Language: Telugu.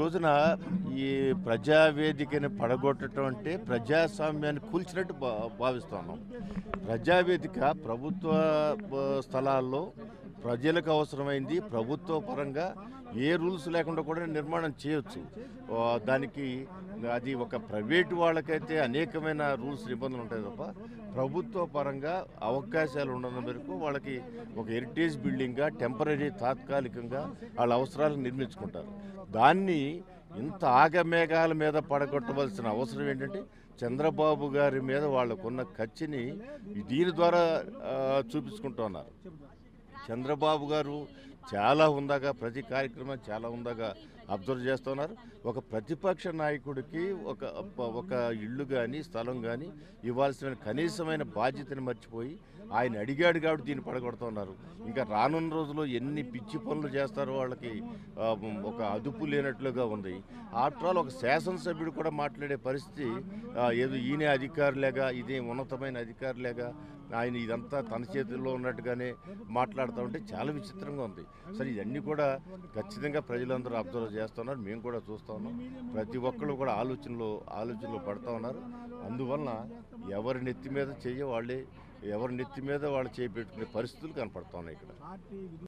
రోజున ఈ ప్రజావేదికని పడగొట్టడం అంటే ప్రజాస్వామ్యాన్ని కూల్చినట్టు భా భావిస్తున్నాం ప్రజావేదిక ప్రభుత్వ ఆ, స్థలాల్లో ప్రజలకు అవసరమైంది ప్రభుత్వ పరంగా ఏ రూల్స్ లేకుండా కూడా నిర్మాణం చేయొచ్చు ఆ, దానికి అది ఒక ప్రైవేటు వాళ్ళకైతే అనేకమైన రూల్స్ నిబంధనలు ఉంటాయి తప్ప ప్రభుత్వ పరంగా అవకాశాలు ఉండడం మేరకు వాళ్ళకి ఒక హెరిటేజ్ బిల్డింగ్గా టెంపరీ తాత్కాలికంగా వాళ్ళ అవసరాలకు నిర్మించుకుంటారు దాన్ని ఇంత ఆగమేఘాల మీద పడగొట్టవలసిన అవసరం ఏంటంటే చంద్రబాబు గారి మీద వాళ్ళకున్న ఖర్చుని దీని ద్వారా ఆ, చూపించుకుంటున్నారు చంద్రబాబు గారు చాలా ఉందాగా ప్రతి కార్యక్రమం చాలా ఉందాగా అబ్జర్వ్ చేస్తున్నారు ఒక ప్రతిపక్ష నాయకుడికి ఒక ఒక ఇల్లు కానీ స్థలం కానీ ఇవ్వాల్సిన కనీసమైన బాధ్యతను మర్చిపోయి ఆయన అడిగాడు కాబట్టి దీన్ని పడగొడుతున్నారు ఇంకా రానున్న రోజుల్లో ఎన్ని పిచ్చి పనులు చేస్తారో వాళ్ళకి ఆ, ఒక అదుపు లేనట్లుగా ఉంది ఆఫ్టర్ ఆల్ ఒక శాసనసభ్యుడు కూడా మాట్లాడే పరిస్థితి ఆ, ఏదో ఈయనే అధికారులేగా ఇదే ఉన్నతమైన అధికారులేగా ఆయన ఇదంతా తన చేతుల్లో ఉన్నట్టుగానే మాట్లాడుతూ ఉంటే చాలా విచిత్రంగా ఉంది సరే ఇవన్నీ కూడా ఖచ్చితంగా ప్రజలందరూ అబ్జర్వ్ చేస్తున్నారు మేము కూడా చూస్తూ ఉన్నాం ప్రతి ఒక్కళ్ళు కూడా ఆలోచనలు ఆలోచనలు పడుతూ ఉన్నారు అందువలన ఎవరి నెత్తి మీద చెయ్యి వాళ్ళే ఎవరి నెత్తి మీద వాళ్ళు చేపెట్టుకునే పరిస్థితులు కనపడుతున్నాయి ఇక్కడ పార్టీ విధి